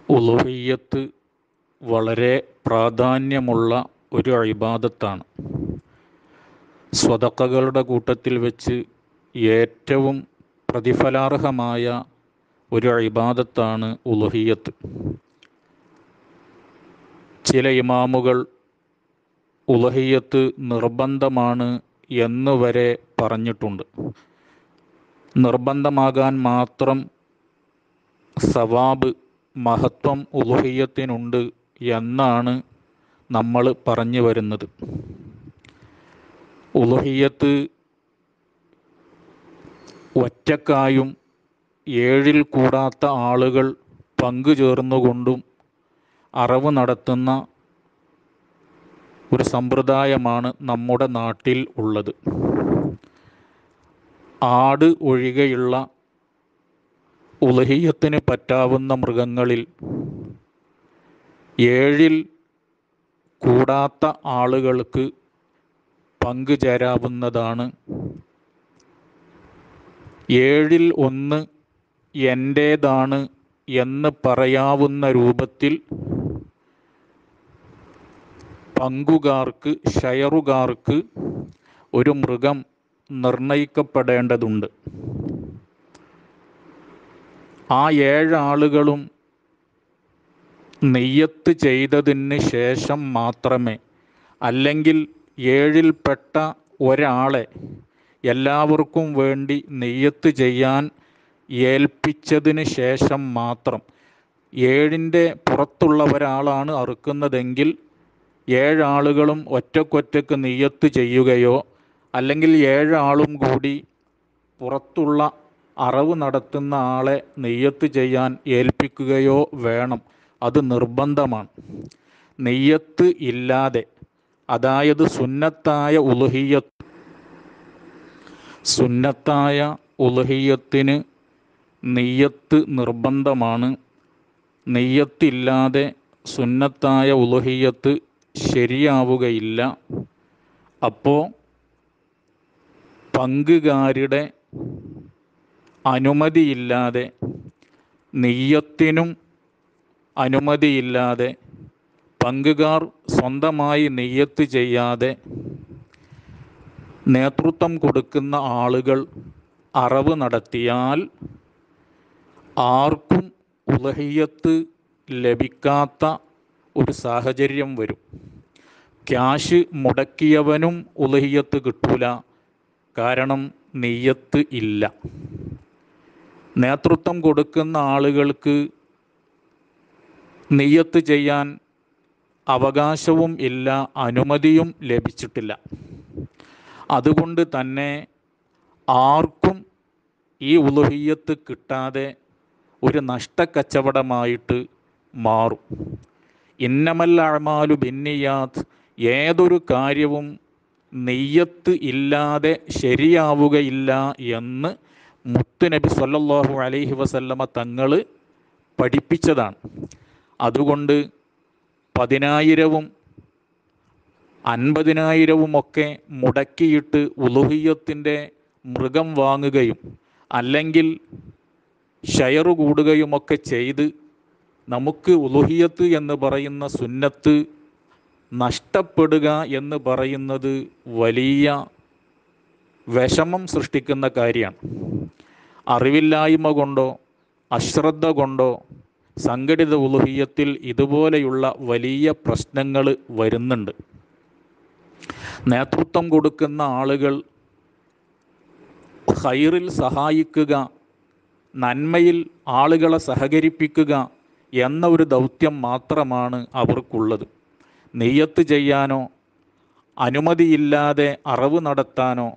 ഉളുഹിയ്യത്ത് വളരെ പ്രാധാന്യമുള്ള ഒരു ഇബാദത്താണ് സ്വതക്കകളുടെ കൂട്ടത്തിൽ വെച്ച് ഏറ്റവും പ്രതിഫലാർഹമായ ഒരു ഇബാദത്താണ് ഉളുഹിയ്യത്ത് ചില ഇമാമുകൾ ഉളുഹിയ്യത്ത് നിർബന്ധമാണ് എന്ന് വരെ പറഞ്ഞിട്ടുണ്ട് നിർബന്ധമാകാൻ മാത്രം സവാബ് മഹത്വം ഉലുഹിയത്തിനുണ്ട് എന്നാണ് നമ്മൾ പറഞ്ഞു വരുന്നത് ഉലുഹിയത്ത് ഒറ്റക്കായും ഏഴിൽ കൂടാത്ത ആളുകൾ പങ്കു ചേർന്നുകൊണ്ടും അറിവ് നടത്തുന്ന ഒരു സമ്പ്രദായമാണ് നമ്മുടെ നാട്ടിൽ ഉള്ളത് ആട് ഒഴികെയുള്ള ഉലഹിയത്തിന് പറ്റാവുന്ന മൃഗങ്ങളിൽ ഏഴിൽ കൂടാത്ത ആളുകൾക്ക് പങ്കുചേരാവുന്നതാണ് ഏഴിൽ ഒന്ന് എൻ്റേതാണ് എന്ന് പറയാവുന്ന രൂപത്തിൽ പങ്കുകാർക്ക് ഷെയറുകാർക്ക് ഒരു മൃഗം നിർണയിക്കപ്പെടേണ്ടതുണ്ട് ആ ഏഴ് ആളുകളും നെയ്യത്ത് ചെയ്തതിന് ശേഷം മാത്രമേ അല്ലെങ്കിൽ ഏഴിൽപ്പെട്ട ഒരാളെ എല്ലാവർക്കും വേണ്ടി നെയ്യത്ത് ചെയ്യാൻ ഏൽപ്പിച്ചതിന് ശേഷം മാത്രം ഏഴിൻ്റെ പുറത്തുള്ള ഒരാളാണ് അറുക്കുന്നതെങ്കിൽ ഏഴാളുകളും ഒറ്റക്കൊറ്റക്ക് നെയ്യത്ത് ചെയ്യുകയോ അല്ലെങ്കിൽ ഏഴാളും കൂടി പുറത്തുള്ള അറവ് നടത്തുന്ന ആളെ നെയ്യത്ത് ചെയ്യാൻ ഏൽപ്പിക്കുകയോ വേണം അത് നിർബന്ധമാണ് നെയ്യത്ത് ഇല്ലാതെ അതായത് സുന്നത്തായ ഉലുഹിയത്ത് സുന്നത്തായ ഉലുഹിയത്തിന് നെയ്യത്ത് നിർബന്ധമാണ് നെയ്യത്തില്ലാതെ സുന്നത്തായ ഉലുഹിയത്ത് ശരിയാവുകയില്ല അപ്പോൾ പങ്കുകാരുടെ അനുമതിയില്ലാതെ നെയ്യത്തിനും അനുമതിയില്ലാതെ പങ്കുകാർ സ്വന്തമായി നെയ്യത്ത് ചെയ്യാതെ നേതൃത്വം കൊടുക്കുന്ന ആളുകൾ അറവ് നടത്തിയാൽ ആർക്കും ഉലഹിയത്ത് ലഭിക്കാത്ത ഒരു സാഹചര്യം വരും ക്യാഷ് മുടക്കിയവനും ഉലഹിയത്ത് കിട്ടൂല കാരണം നെയ്യത്ത് ഇല്ല നേതൃത്വം കൊടുക്കുന്ന ആളുകൾക്ക് നെയ്യത്ത് ചെയ്യാൻ അവകാശവും ഇല്ല അനുമതിയും ലഭിച്ചിട്ടില്ല അതുകൊണ്ട് തന്നെ ആർക്കും ഈ ഉലുഹിയത്ത് കിട്ടാതെ ഒരു നഷ്ടക്കച്ചവടമായിട്ട് മാറും ഇന്നമല്ല അഴമാലു ബിന്നിയാത്ത് ഏതൊരു കാര്യവും നെയ്യത്ത് ഇല്ലാതെ ശരിയാവുകയില്ല എന്ന് മുത്തുനബി സല്ലല്ലാഹു അലൈഹി വസല്ലമ തങ്ങൾ പഠിപ്പിച്ചതാണ് അതുകൊണ്ട് പതിനായിരവും അൻപതിനായിരവുമൊക്കെ മുടക്കിയിട്ട് ഉലുഹിയത്തിൻ്റെ മൃഗം വാങ്ങുകയും അല്ലെങ്കിൽ ഷെയർ കൂടുകയുമൊക്കെ ചെയ്ത് നമുക്ക് ഉലുഹിയത്ത് എന്ന് പറയുന്ന സുന്നത്ത് നഷ്ടപ്പെടുക എന്ന് പറയുന്നത് വലിയ വിഷമം സൃഷ്ടിക്കുന്ന കാര്യമാണ് അറിവില്ലായ്മ കൊണ്ടോ അശ്രദ്ധ കൊണ്ടോ സംഘടിത ഉലുഹിയത്തിൽ ഇതുപോലെയുള്ള വലിയ പ്രശ്നങ്ങൾ വരുന്നുണ്ട് നേതൃത്വം കൊടുക്കുന്ന ആളുകൾ ഹൈറിൽ സഹായിക്കുക നന്മയിൽ ആളുകളെ സഹകരിപ്പിക്കുക എന്ന ഒരു ദൗത്യം മാത്രമാണ് അവർക്കുള്ളത് നെയ്യത്ത് ചെയ്യാനോ അനുമതിയില്ലാതെ അറിവ് നടത്താനോ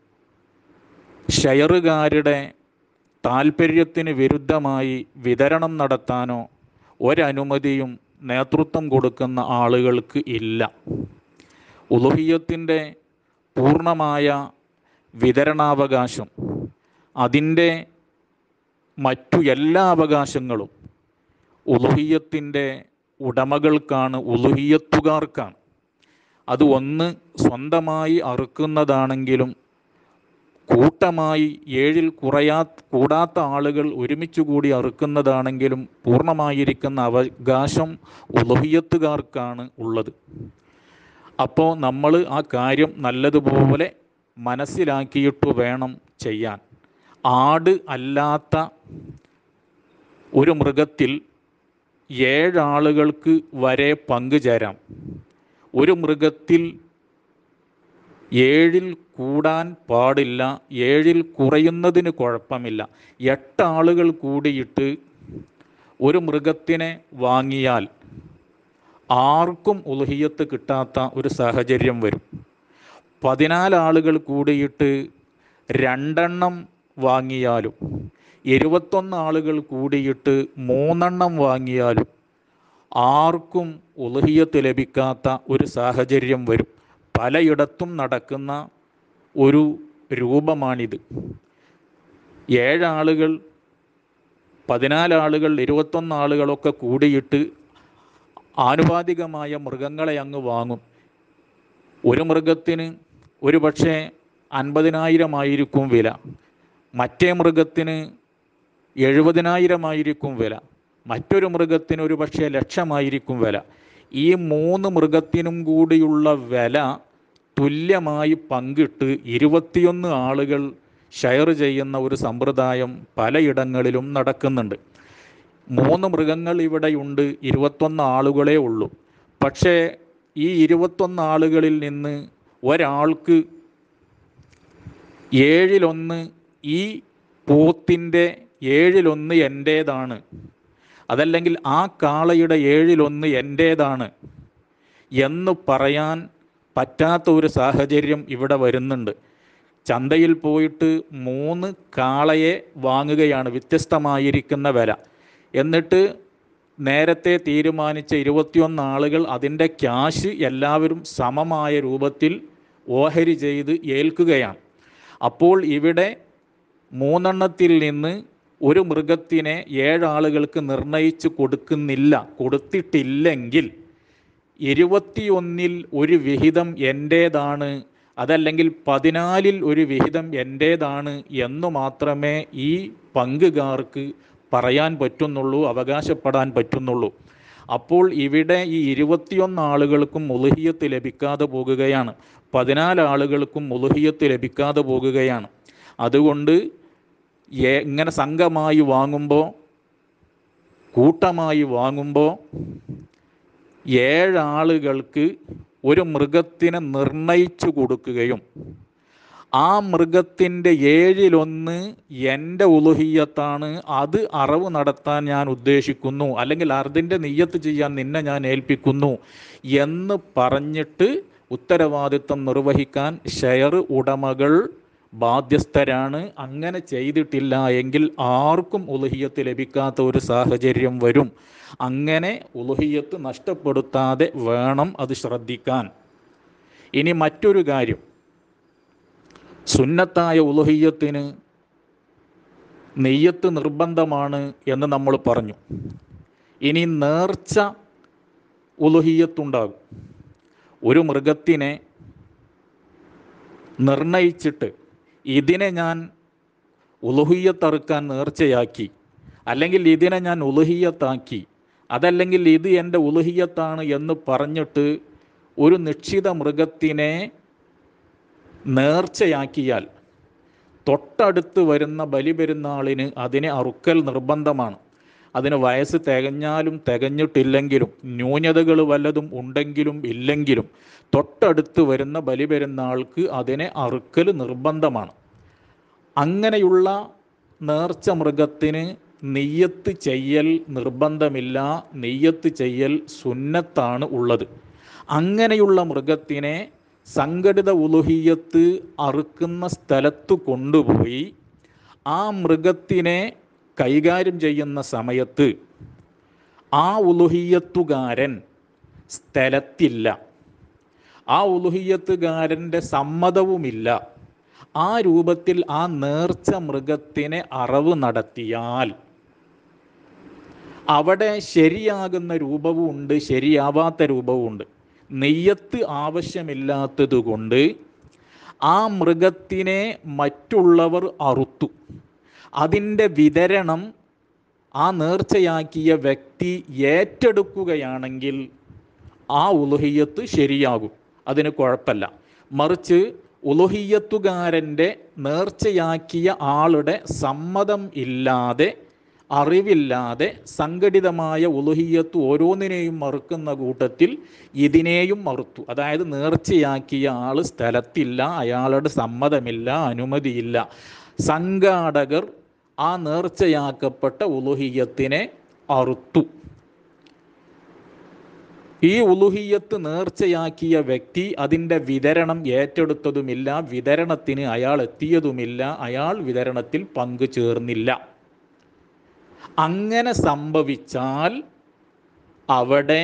ഷെയറുകാരുടെ താൽപ്പര്യത്തിന് വിരുദ്ധമായി വിതരണം നടത്താനോ ഒരനുമതിയും നേതൃത്വം കൊടുക്കുന്ന ആളുകൾക്ക് ഇല്ല ഉലുഹിയത്തിൻ്റെ പൂർണ്ണമായ വിതരണാവകാശം അതിൻ്റെ മറ്റു എല്ലാ അവകാശങ്ങളും ഉലുഹിയത്തിൻ്റെ ഉടമകൾക്കാണ് ഉലുഹിയത്തുകാർക്കാണ് അത് ഒന്ന് സ്വന്തമായി അറുക്കുന്നതാണെങ്കിലും കൂട്ടമായി ഏഴിൽ കുറയാ കൂടാത്ത ആളുകൾ ഒരുമിച്ച് കൂടി അറുക്കുന്നതാണെങ്കിലും പൂർണ്ണമായിരിക്കുന്ന അവകാശം ഉലഹിയത്തുകാർക്കാണ് ഉള്ളത് അപ്പോൾ നമ്മൾ ആ കാര്യം നല്ലതുപോലെ മനസ്സിലാക്കിയിട്ട് വേണം ചെയ്യാൻ ആട് അല്ലാത്ത ഒരു മൃഗത്തിൽ ഏഴാളുകൾക്ക് വരെ പങ്കുചേരാം ഒരു മൃഗത്തിൽ ഏഴിൽ കൂടാൻ പാടില്ല ഏഴിൽ കുറയുന്നതിന് കുഴപ്പമില്ല എട്ടാളുകൾ കൂടിയിട്ട് ഒരു മൃഗത്തിനെ വാങ്ങിയാൽ ആർക്കും ഉലഹിയത്ത് കിട്ടാത്ത ഒരു സാഹചര്യം വരും പതിനാല് ആളുകൾ കൂടിയിട്ട് രണ്ടെണ്ണം വാങ്ങിയാലും ഇരുപത്തൊന്ന് ആളുകൾ കൂടിയിട്ട് മൂന്നെണ്ണം വാങ്ങിയാലും ആർക്കും ഉലഹിയത്ത് ലഭിക്കാത്ത ഒരു സാഹചര്യം വരും പലയിടത്തും നടക്കുന്ന ഒരു രൂപമാണിത് ഏഴാളുകൾ പതിനാല് ആളുകൾ ഇരുപത്തൊന്ന് ആളുകളൊക്കെ കൂടിയിട്ട് ആനുപാതികമായ മൃഗങ്ങളെ അങ്ങ് വാങ്ങും ഒരു മൃഗത്തിന് ഒരു പക്ഷേ അൻപതിനായിരമായിരിക്കും വില മറ്റേ മൃഗത്തിന് എഴുപതിനായിരമായിരിക്കും വില മറ്റൊരു മൃഗത്തിന് ഒരു പക്ഷേ ലക്ഷമായിരിക്കും വില ഈ മൂന്ന് മൃഗത്തിനും കൂടിയുള്ള വില തുല്യമായി പങ്കിട്ട് ഇരുപത്തിയൊന്ന് ആളുകൾ ഷെയർ ചെയ്യുന്ന ഒരു സമ്പ്രദായം പലയിടങ്ങളിലും നടക്കുന്നുണ്ട് മൂന്ന് മൃഗങ്ങൾ ഇവിടെയുണ്ട് ഇരുപത്തൊന്ന് ആളുകളേ ഉള്ളൂ പക്ഷേ ഈ ഇരുപത്തൊന്ന് ആളുകളിൽ നിന്ന് ഒരാൾക്ക് ഏഴിലൊന്ന് ഈ പോത്തിൻ്റെ ഏഴിലൊന്ന് എൻ്റേതാണ് അതല്ലെങ്കിൽ ആ കാളയുടെ ഏഴിലൊന്ന് എൻ്റേതാണ് എന്ന് പറയാൻ പറ്റാത്ത ഒരു സാഹചര്യം ഇവിടെ വരുന്നുണ്ട് ചന്തയിൽ പോയിട്ട് മൂന്ന് കാളയെ വാങ്ങുകയാണ് വ്യത്യസ്തമായിരിക്കുന്ന വില എന്നിട്ട് നേരത്തെ തീരുമാനിച്ച ഇരുപത്തിയൊന്ന് ആളുകൾ അതിൻ്റെ ക്യാഷ് എല്ലാവരും സമമായ രൂപത്തിൽ ഓഹരി ചെയ്ത് ഏൽക്കുകയാണ് അപ്പോൾ ഇവിടെ മൂന്നെണ്ണത്തിൽ നിന്ന് ഒരു മൃഗത്തിനെ ഏഴാളുകൾക്ക് നിർണയിച്ച് കൊടുക്കുന്നില്ല കൊടുത്തിട്ടില്ലെങ്കിൽ ഇരുപത്തിയൊന്നിൽ ഒരു വിഹിതം എൻ്റേതാണ് അതല്ലെങ്കിൽ പതിനാലിൽ ഒരു വിഹിതം എൻ്റേതാണ് എന്ന് മാത്രമേ ഈ പങ്കുകാർക്ക് പറയാൻ പറ്റുന്നുള്ളൂ അവകാശപ്പെടാൻ പറ്റുന്നുള്ളൂ അപ്പോൾ ഇവിടെ ഈ ഇരുപത്തിയൊന്ന് ആളുകൾക്കും മുലുഹിയത്ത് ലഭിക്കാതെ പോകുകയാണ് പതിനാല് ആളുകൾക്കും മുലുഹിയത്ത് ലഭിക്കാതെ പോകുകയാണ് അതുകൊണ്ട് ഏ- ഇങ്ങനെ സംഘമായി വാങ്ങുമ്പോൾ കൂട്ടമായി വാങ്ങുമ്പോൾ ഏഴാളുകൾക്ക് ഒരു മൃഗത്തിനെ നിർണയിച്ചു കൊടുക്കുകയും ആ മൃഗത്തിൻ്റെ ഏഴിലൊന്ന് എൻ്റെ ഉലുഹിയത്താണ് അത് അറവ് നടത്താൻ ഞാൻ ഉദ്ദേശിക്കുന്നു അല്ലെങ്കിൽ അതിൻ്റെ നെയ്യത്ത് ചെയ്യാൻ നിന്നെ ഞാൻ ഏൽപ്പിക്കുന്നു എന്ന് പറഞ്ഞിട്ട് ഉത്തരവാദിത്വം നിർവഹിക്കാൻ ഷെയർ ഉടമകൾ ബാധ്യസ്ഥരാണ് അങ്ങനെ ചെയ്തിട്ടില്ല എങ്കിൽ ആർക്കും ഉലുഹിയത്ത് ലഭിക്കാത്ത ഒരു സാഹചര്യം വരും അങ്ങനെ ഉലുഹിയത്ത് നഷ്ടപ്പെടുത്താതെ വേണം അത് ശ്രദ്ധിക്കാൻ ഇനി മറ്റൊരു കാര്യം സുന്നത്തായ ഉലുഹിയത്തിന് നെയ്യത്ത് നിർബന്ധമാണ് എന്ന് നമ്മൾ പറഞ്ഞു ഇനി നേർച്ച ഉലുഹിയത്തുണ്ടാകും ഒരു മൃഗത്തിനെ നിർണയിച്ചിട്ട് ഇതിനെ ഞാൻ ഉലുഹിയത്തറുക്കാൻ നേർച്ചയാക്കി അല്ലെങ്കിൽ ഇതിനെ ഞാൻ ഉലുഹിയത്താക്കി അതല്ലെങ്കിൽ ഇത് എൻ്റെ ഉലുഹിയത്താണ് എന്ന് പറഞ്ഞിട്ട് ഒരു നിശ്ചിത മൃഗത്തിനെ നേർച്ചയാക്കിയാൽ തൊട്ടടുത്ത് വരുന്ന ബലിപെരുന്നാളിന് അതിനെ അറുക്കൽ നിർബന്ധമാണ് അതിന് വയസ്സ് തികഞ്ഞാലും തികഞ്ഞിട്ടില്ലെങ്കിലും ന്യൂനതകൾ വല്ലതും ഉണ്ടെങ്കിലും ഇല്ലെങ്കിലും തൊട്ടടുത്ത് വരുന്ന ബലിപെരുന്നാൾക്ക് അതിനെ അറുക്കൽ നിർബന്ധമാണ് അങ്ങനെയുള്ള നേർച്ച മൃഗത്തിന് നെയ്യത്ത് ചെയ്യൽ നിർബന്ധമില്ല നെയ്യത്ത് ചെയ്യൽ സുന്നത്താണ് ഉള്ളത് അങ്ങനെയുള്ള മൃഗത്തിനെ സംഘടിത ഉലുഹിയത്ത് അറുക്കുന്ന സ്ഥലത്ത് കൊണ്ടുപോയി ആ മൃഗത്തിനെ കൈകാര്യം ചെയ്യുന്ന സമയത്ത് ആ ഉലുഹിയത്തുകാരൻ സ്ഥലത്തില്ല ആ ഉലുഹിയത്തുകാരൻ്റെ സമ്മതവുമില്ല ആ രൂപത്തിൽ ആ നേർച്ച മൃഗത്തിനെ അറവ് നടത്തിയാൽ അവിടെ ശരിയാകുന്ന രൂപവും ഉണ്ട് ശരിയാവാത്ത രൂപവും ഉണ്ട് നെയ്യത്ത് ആവശ്യമില്ലാത്തത് കൊണ്ട് ആ മൃഗത്തിനെ മറ്റുള്ളവർ അറുത്തു അതിൻ്റെ വിതരണം ആ നേർച്ചയാക്കിയ വ്യക്തി ഏറ്റെടുക്കുകയാണെങ്കിൽ ആ ഉലുഹിയത്ത് ശരിയാകും അതിന് കുഴപ്പമില്ല മറിച്ച് ഉലുഹിയത്തുകാരൻ്റെ നേർച്ചയാക്കിയ ആളുടെ സമ്മതം ഇല്ലാതെ അറിവില്ലാതെ സംഘടിതമായ ഉലുഹിയത്ത് ഓരോന്നിനെയും മറുക്കുന്ന കൂട്ടത്തിൽ ഇതിനെയും മറുത്തു അതായത് നേർച്ചയാക്കിയ ആൾ സ്ഥലത്തില്ല അയാളുടെ സമ്മതമില്ല അനുമതിയില്ല സംഘാടകർ ആ നേർച്ചയാക്കപ്പെട്ട ഉലുഹിയത്തിനെ അറുത്തു ഈ ഉലുഹിയത്ത് നേർച്ചയാക്കിയ വ്യക്തി അതിൻ്റെ വിതരണം ഏറ്റെടുത്തതുമില്ല വിതരണത്തിന് അയാൾ എത്തിയതുമില്ല അയാൾ വിതരണത്തിൽ പങ്കു ചേർന്നില്ല അങ്ങനെ സംഭവിച്ചാൽ അവിടെ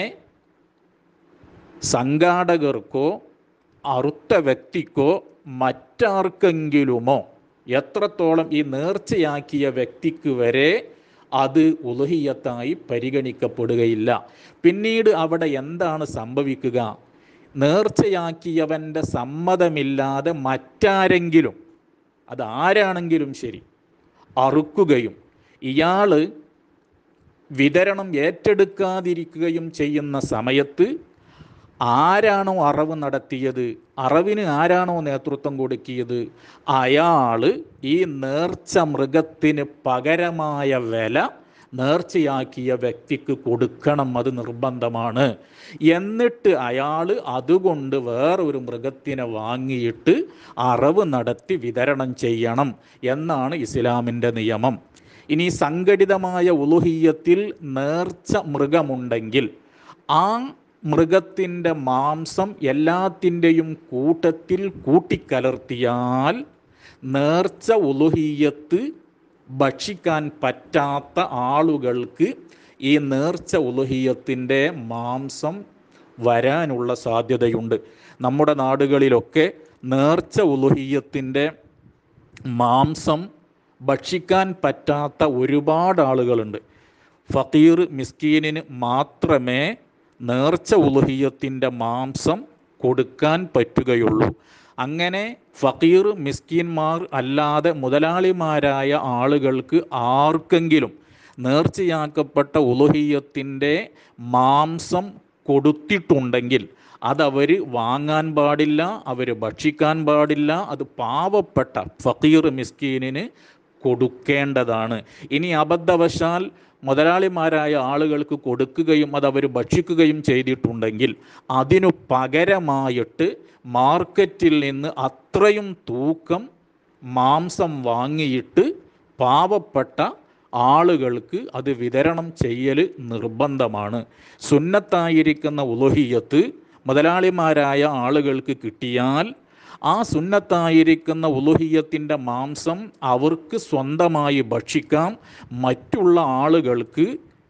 സംഘാടകർക്കോ അറുത്ത വ്യക്തിക്കോ മറ്റാർക്കെങ്കിലുമോ എത്രത്തോളം ഈ നേർച്ചയാക്കിയ വ്യക്തിക്ക് വരെ അത് ഉലുഹിയത്തായി പരിഗണിക്കപ്പെടുകയില്ല പിന്നീട് അവിടെ എന്താണ് സംഭവിക്കുക നേർച്ചയാക്കിയവൻ്റെ സമ്മതമില്ലാതെ മറ്റാരെങ്കിലും അത് ആരാണെങ്കിലും ശരി അറുക്കുകയും ഇയാൾ വിതരണം ഏറ്റെടുക്കാതിരിക്കുകയും ചെയ്യുന്ന സമയത്ത് ആരാണോ അറവ് നടത്തിയത് അറവിന് ആരാണോ നേതൃത്വം കൊടുക്കിയത് അയാൾ ഈ നേർച്ച മൃഗത്തിന് പകരമായ വില നേർച്ചയാക്കിയ വ്യക്തിക്ക് കൊടുക്കണം അത് നിർബന്ധമാണ് എന്നിട്ട് അയാൾ അതുകൊണ്ട് വേറൊരു മൃഗത്തിനെ വാങ്ങിയിട്ട് അറവ് നടത്തി വിതരണം ചെയ്യണം എന്നാണ് ഇസ്ലാമിൻ്റെ നിയമം ഇനി സംഘടിതമായ ഉലുഹിയത്തിൽ നേർച്ച മൃഗമുണ്ടെങ്കിൽ ആ മൃഗത്തിൻ്റെ മാംസം എല്ലാത്തിൻ്റെയും കൂട്ടത്തിൽ കൂട്ടിക്കലർത്തിയാൽ നേർച്ച ഉലുഹിയത്ത് ഭക്ഷിക്കാൻ പറ്റാത്ത ആളുകൾക്ക് ഈ നേർച്ച ഉലുഹിയത്തിൻ്റെ മാംസം വരാനുള്ള സാധ്യതയുണ്ട് നമ്മുടെ നാടുകളിലൊക്കെ നേർച്ച ഉലുഹിയത്തിൻ്റെ മാംസം ഭക്ഷിക്കാൻ പറ്റാത്ത ഒരുപാട് ആളുകളുണ്ട് ഫക്കീർ മിസ്കീനിന് മാത്രമേ നേർച്ച ഉലുഹിയത്തിൻ്റെ മാംസം കൊടുക്കാൻ പറ്റുകയുള്ളൂ അങ്ങനെ ഫക്കീർ മിസ്കീന്മാർ അല്ലാതെ മുതലാളിമാരായ ആളുകൾക്ക് ആർക്കെങ്കിലും നേർച്ചയാക്കപ്പെട്ട ഉലുഹിയത്തിൻ്റെ മാംസം കൊടുത്തിട്ടുണ്ടെങ്കിൽ അതവർ വാങ്ങാൻ പാടില്ല അവർ ഭക്ഷിക്കാൻ പാടില്ല അത് പാവപ്പെട്ട ഫക്കീർ മിസ്കീനിന് കൊടുക്കേണ്ടതാണ് ഇനി അബദ്ധവശാൽ മുതലാളിമാരായ ആളുകൾക്ക് കൊടുക്കുകയും അത് അവർ ഭക്ഷിക്കുകയും ചെയ്തിട്ടുണ്ടെങ്കിൽ അതിനു പകരമായിട്ട് മാർക്കറ്റിൽ നിന്ന് അത്രയും തൂക്കം മാംസം വാങ്ങിയിട്ട് പാവപ്പെട്ട ആളുകൾക്ക് അത് വിതരണം ചെയ്യൽ നിർബന്ധമാണ് സുന്നത്തായിരിക്കുന്ന ഉലുഹിയത്ത് മുതലാളിമാരായ ആളുകൾക്ക് കിട്ടിയാൽ ആ സുന്നത്തായിരിക്കുന്ന ഉലുഹിയത്തിൻ്റെ മാംസം അവർക്ക് സ്വന്തമായി ഭക്ഷിക്കാം മറ്റുള്ള ആളുകൾക്ക്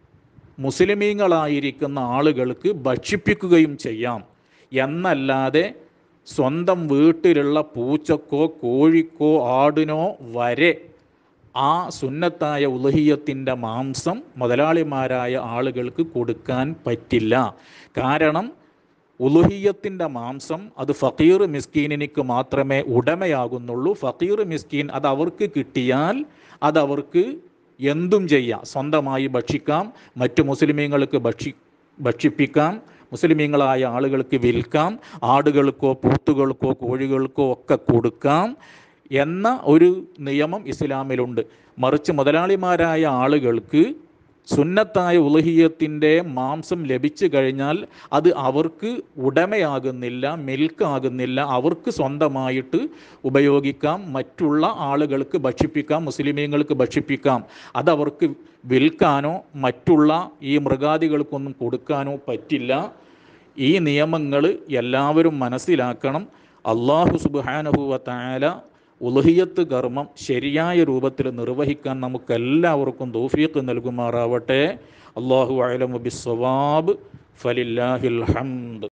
മുസ്ലിമീങ്ങളായിരിക്കുന്ന ആളുകൾക്ക് ഭക്ഷിപ്പിക്കുകയും ചെയ്യാം എന്നല്ലാതെ സ്വന്തം വീട്ടിലുള്ള പൂച്ചക്കോ കോഴിക്കോ ആടിനോ വരെ ആ സുന്നത്തായ ഉലഹിയത്തിൻ്റെ മാംസം മുതലാളിമാരായ ആളുകൾക്ക് കൊടുക്കാൻ പറ്റില്ല കാരണം ഉലുഹിയത്തിൻ്റെ മാംസം അത് ഫക്കീർ മിസ്കീനിനിക്ക് മാത്രമേ ഉടമയാകുന്നുള്ളൂ ഫക്കീർ മിസ്കീൻ അത് അവർക്ക് കിട്ടിയാൽ അത് അവർക്ക് എന്തും ചെയ്യാം സ്വന്തമായി ഭക്ഷിക്കാം മറ്റു മുസ്ലിമീങ്ങൾക്ക് ഭക്ഷി ഭക്ഷിപ്പിക്കാം മുസ്ലിമീങ്ങളായ ആളുകൾക്ക് വിൽക്കാം ആടുകൾക്കോ പൂത്തുകൾക്കോ കോഴികൾക്കോ ഒക്കെ കൊടുക്കാം എന്ന ഒരു നിയമം ഇസ്ലാമിലുണ്ട് മറിച്ച് മുതലാളിമാരായ ആളുകൾക്ക് സുന്നത്തായ ഉലഹിയത്തിൻ്റെ മാംസം ലഭിച്ചു കഴിഞ്ഞാൽ അത് അവർക്ക് ഉടമയാകുന്നില്ല മിൽക്കാകുന്നില്ല അവർക്ക് സ്വന്തമായിട്ട് ഉപയോഗിക്കാം മറ്റുള്ള ആളുകൾക്ക് ഭക്ഷിപ്പിക്കാം മുസ്ലിമീങ്ങൾക്ക് ഭക്ഷിപ്പിക്കാം അതവർക്ക് വിൽക്കാനോ മറ്റുള്ള ഈ മൃഗാദികൾക്കൊന്നും കൊടുക്കാനോ പറ്റില്ല ഈ നിയമങ്ങൾ എല്ലാവരും മനസ്സിലാക്കണം അള്ളാഹു സുബാനഹുവ താല ഉലഹിയത്ത് കർമ്മം ശരിയായ രൂപത്തിൽ നിർവഹിക്കാൻ നമുക്കെല്ലാവർക്കും തൗഫീഖ് നൽകുമാറാവട്ടെ അള്ളാഹു അലമു ബിസ്സവാബ് ഫലില്ലാഹിൽ ഹംദ്